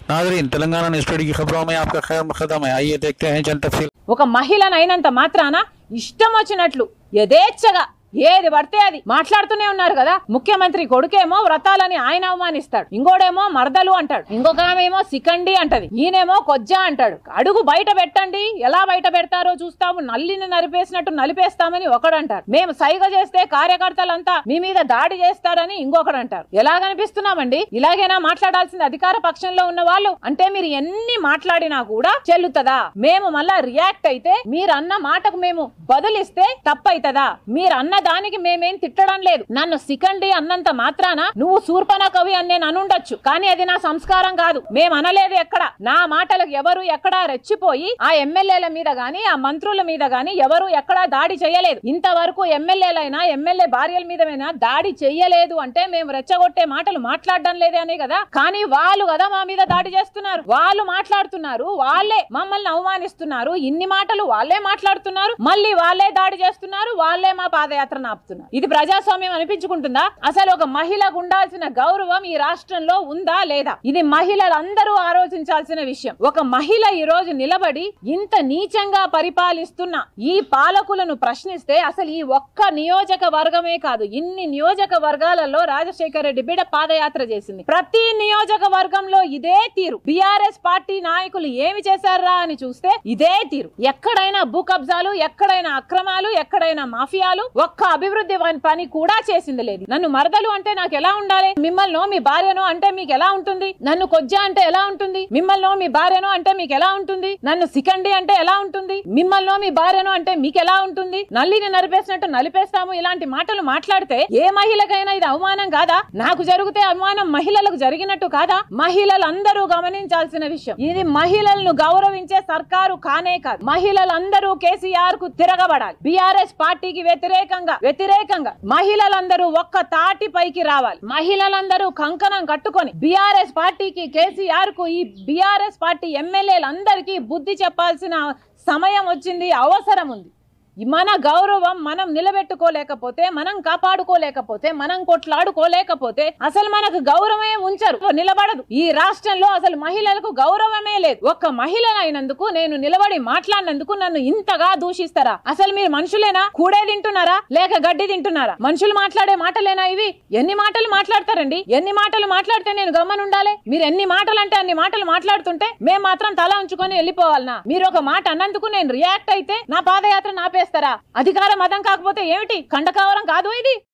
नाजरीन Telangana news today की खबरों में आपका खैर मकदम है आइए देखते हैं चंद तफसील ఒక మహిళనైనంత మాత్రాన ఇష్టం వచ్చినట్లు యథేచ్ఛగా ఏది పడితే అది మాట్లాడుతూనే ఉన్నారు కదా ముఖ్యమంత్రి కొడుకేమో వ్రతాలని ఆయన అవమానిస్తాడు ఇంకోడేమో మరదలు అంటాడు ఇంకొక ఆమెమో సికండి అంటది ఈయనేమో కొజ్జా అంటాడు అడుగు బయట పెట్టండి ఎలా బయట పెడతారో చూస్తాము నల్లిని నలిపేసినట్టు నలిపేస్తామని ఒకడు అంటారు మేము సైగ చేస్తే కార్యకర్తలంతా మీ మీద దాడి చేస్తారని ఇంకొకడు అంటారు ఎలా కనిపిస్తున్నామండి ఇలాగైనా మాట్లాడాల్సింది అధికార పక్షంలో ఉన్న వాళ్ళు అంటే మీరు ఎన్ని మాట్లాడినా కూడా చెల్లుతుందా మేము మళ్ళా రియాక్ట్ అయితే మీరు అన్న మాటకు మేము బదులిస్తే తప్పైతదా మీరు అన్న దానికి మేమేం తిట్టడం లేదు నన్ను సికండి అన్నంత మాత్రాన నువ్వు శూర్పణ కవి అని నేను అనుండొచ్చు కానీ అది నా సంస్కారం కాదు మేము అనలేదు ఎక్కడ నా మాటలకు ఎవరు ఎక్కడా రెచ్చిపోయి ఆ ఎమ్మెల్యేల మీద గాని ఆ మంత్రుల మీద గాని ఎవరు ఎక్కడా దాడి చేయలేదు ఇంతవరకు ఎమ్మెల్యేలైనా ఎమ్మెల్యే భార్యల మీదమైనా దాడి చెయ్యలేదు అంటే మేము రెచ్చగొట్టే మాటలు మాట్లాడడం లేదే అనే కదా కానీ వాళ్ళు కదా మా మీద దాడి చేస్తున్నారు వాళ్ళు మాట్లాడుతున్నారు వాళ్ళే మమ్మల్ని అవమానిస్తున్నారు ఇన్ని మాటలు వాళ్ళే మాట్లాడుతున్నారు మళ్ళీ వాళ్ళే దాడి చేస్తున్నారు వాళ్ళే మా పాదయాత్ర ఆపుతున్నారు ఇది ప్రజాస్వామ్యం అనిపించుకుంటుందా అసలు ఒక మహిళకు ఉండాల్సిన గౌరవం ఈ రాష్ట్రంలో ఉందా లేదా ఇది మహిళలందరూ ఆలోచించాల్సిన విషయం ఒక మహిళ ఈ రోజు నిలబడి ఇంత నీచంగా పరిపాలిస్తున్న ఈ పాలకులను ప్రశ్నిస్తే అసలు ఈ ఒక్క నియోజకవర్గమే కాదు ఇన్ని నియోజకవర్గాలలో రాజశేఖర రెడ్డి బిడ్డ పాదయాత్ర చేసింది ప్రతి నియోజకవర్గంలో ఇదే తీరు బిఆర్ఎస్ పార్టీ నాయకులు ఏమి చేశారా అని చూస్తే ఇదే తీరు ఎక్కడైనా భూ కబ్జాలు ఎక్కడైనా అక్రమాలు ఎక్కడైనా మాఫియాలు ఒక్క అభివృద్ధి పని- పని కూడా చేసింది లేదు నన్ను మరదలు అంటే నాకు ఎలా ఉండాలి మిమ్మల్ని మీ భార్యను అంటే మీకు ఎలా ఉంటుంది నన్ను కొజ్జా అంటే ఎలా ఉంటుంది మిమ్మల్ని మీ భార్యను అంటే మీకు ఎలా ఉంటుంది నన్ను సికండి అంటే ఎలా ఉంటుంది మిమ్మల్ని మీ భార్యను అంటే మీకు ఎలా ఉంటుంది నల్లిని నరిపేసినట్టు నలిపేస్తాము ఇలాంటి మాటలు మాట్లాడితే ఏ మహిళకైనా ఇది అవమానం కాదా నాకు జరిగితే అవమానం మహిళలకు జరిగినట్టు కాదా మహిళలందరూ గమనించాల్సిన విషయం ఇది మహిళలను గౌరవించే సర్కారు కానే కాదు మహిళలందరూ కేసీఆర్ కు తిరగబడాలి బీఆర్ఎస్ పార్టీకి వ్యతిరేకంగా వ్యతిరేకంగా మహిళలందరూ ఒక్క తాటి పైకి రావాలి మహిళలందరూ కంకణం కట్టుకొని బీఆర్ఎస్ పార్టీకి కేసీఆర్ కు ఈ బీఆర్ఎస్ పార్టీ ఎమ్మెల్యేలందరికీ బుద్ధి చెప్పాల్సిన సమయం వచ్చింది అవసరం ఉంది మన గౌరవం మనం నిలబెట్టుకోలేకపోతే మనం కాపాడుకోలేకపోతే మనం కొట్లాడుకోలేకపోతే అసలు మనకు గౌరవమే ఉంచరు నిలబడదు ఈ రాష్ట్రంలో అసలు మహిళలకు గౌరవమే లేదు ఒక్క మహిళ అయినందుకు నేను నిలబడి మాట్లాడినందుకు నన్ను ఇంతగా దూషిస్తారా అసలు మీరు మనుషులేనా కూడే తింటున్నారా లేక గడ్డి తింటున్నారా మనుషులు మాట్లాడే మాటలేనా ఇవి ఎన్ని మాటలు మాట్లాడతారండి ఎన్ని మాటలు మాట్లాడితే నేను గమ్మనుండాలి మీరు ఎన్ని మాటలు అంటే అన్ని మాటలు మాట్లాడుతుంటే మేము మాత్రం తల ఉంచుకొని వెళ్ళిపోవాలనా మీరు ఒక మాట అన్నందుకు నేను రియాక్ట్ అయితే నా పాదయాత్ర నాపేస్తారా అధికార మతం కాకపోతే ఏమిటి ఖండకావరం కాదు ఇది